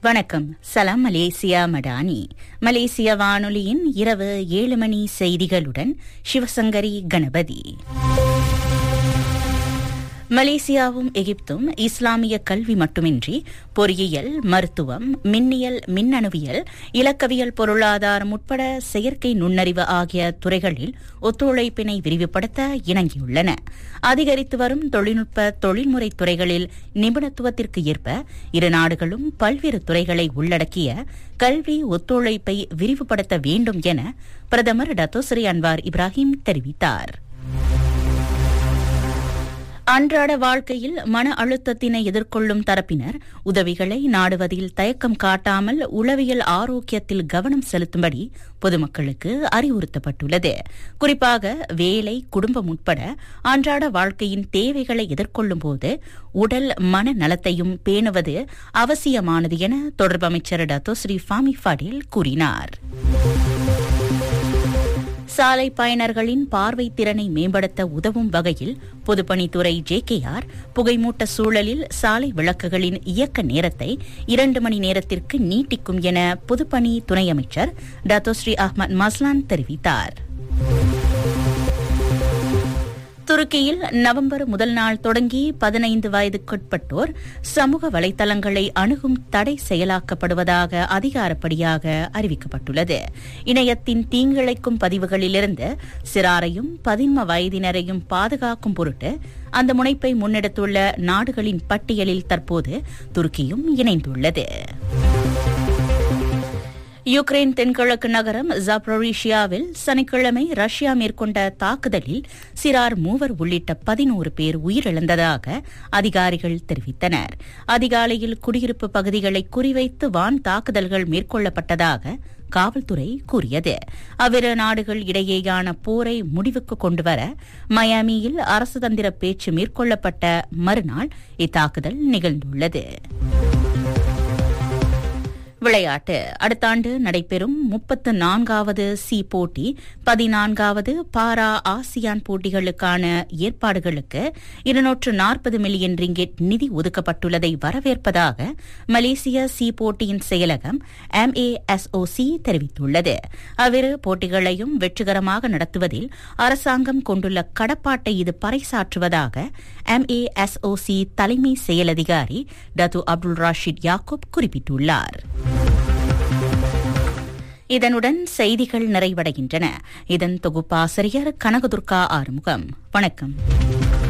வணக்கம் சலாம் மலேசியா மடானி மலேசிய வானொலியின் இரவு ஏழு மணி செய்திகளுடன் சிவசங்கரி கணபதி மலேசியாவும் எகிப்தும் இஸ்லாமிய கல்வி மட்டுமின்றி பொறியியல் மருத்துவம் மின்னியல் மின்னணுவியல் இலக்கவியல் பொருளாதாரம் உட்பட செயற்கை நுண்ணறிவு ஆகிய துறைகளில் ஒத்துழைப்பினை விரிவுபடுத்த இணங்கியுள்ளன அதிகரித்து வரும் தொழில்நுட்ப தொழில்முறை துறைகளில் நிபுணத்துவத்திற்கு ஏற்ப இரு நாடுகளும் பல்வேறு துறைகளை உள்ளடக்கிய கல்வி ஒத்துழைப்பை விரிவுபடுத்த வேண்டும் என பிரதமர் டத்தோஸ்ரீ அன்வார் இப்ராஹிம் தெரிவித்தார் அன்றாட வாழ்க்கையில் மன அழுத்தத்தினை எதிர்கொள்ளும் தரப்பினர் உதவிகளை நாடுவதில் தயக்கம் காட்டாமல் உளவியல் ஆரோக்கியத்தில் கவனம் செலுத்தும்படி பொதுமக்களுக்கு அறிவுறுத்தப்பட்டுள்ளது குறிப்பாக வேலை குடும்பம் உட்பட அன்றாட வாழ்க்கையின் தேவைகளை எதிர்கொள்ளும் போது உடல் மன நலத்தையும் பேணுவது அவசியமானது என தொடர்பு அமைச்சர் டத்தோ ஸ்ரீ ஃபாமி ஃபடில் கூறினார் சாலை பயணர்களின் பார்வை திறனை மேம்படுத்த உதவும் வகையில் பொதுப்பணித்துறை ஜேகேஆர் புகைமூட்ட சூழலில் சாலை விளக்குகளின் இயக்க நேரத்தை இரண்டு மணி நேரத்திற்கு நீட்டிக்கும் என பொதுப்பணி துணை அமைச்சர் டத்தோஸ்ரீ அஹ்மத் மஸ்லான் தெரிவித்தார் துருக்கியில் நவம்பர் முதல் நாள் தொடங்கி பதினைந்து வயதுக்குட்பட்டோர் சமூக வலைதளங்களை அணுகும் தடை செயலாக்கப்படுவதாக அதிகாரப்படியாக அறிவிக்கப்பட்டுள்ளது இணையத்தின் தீங்கிழைக்கும் பதிவுகளிலிருந்து சிறாரையும் பதின்ம வயதினரையும் பாதுகாக்கும் பொருட்டு அந்த முனைப்பை முன்னெடுத்துள்ள நாடுகளின் பட்டியலில் தற்போது துருக்கியும் இணைந்துள்ளது யுக்ரைன் தென்கிழக்கு நகரம் ஜப்ரோரிஷியாவில் சனிக்கிழமை ரஷ்யா மேற்கொண்ட தாக்குதலில் சிறார் மூவர் உள்ளிட்ட பதினோரு பேர் உயிரிழந்ததாக அதிகாரிகள் தெரிவித்தனர் அதிகாலையில் குடியிருப்பு பகுதிகளை குறிவைத்து வான் தாக்குதல்கள் மேற்கொள்ளப்பட்டதாக காவல்துறை கூறியது அவ்விரு நாடுகள் இடையேயான போரை முடிவுக்கு கொண்டுவர மயாமியில் அரசு தந்திர பேச்சு மேற்கொள்ளப்பட்ட மறுநாள் இத்தாக்குதல் நிகழ்ந்துள்ளது விளையாட்டு அடுத்த ஆண்டு நடைபெறும் முப்பத்து நான்காவது சி போட்டி பதினான்காவது பாரா ஆசியான் போட்டிகளுக்கான ஏற்பாடுகளுக்கு இருநூற்று நாற்பது மில்லியன் ரிங்கெட் நிதி ஒதுக்கப்பட்டுள்ளதை வரவேற்பதாக மலேசிய சி போட்டியின் செயலகம் எம்ஏஎஸ்ஓசி தெரிவித்துள்ளது அவ்விரு போட்டிகளையும் வெற்றிகரமாக நடத்துவதில் அரசாங்கம் கொண்டுள்ள கடப்பாட்டை இது பறைசாற்றுவதாக எம்ஏஎஸ்ஓசி தலைமை செயலதிகாரி டத்து அப்துல் ராஷித் யாக்கூப் குறிப்பிட்டுள்ளார் இதனுடன் செய்திகள் நிறைவடைகின்றன இதன் தொகுப்பாசிரியர் கனகதுர்கா ஆறுமுகம் வணக்கம்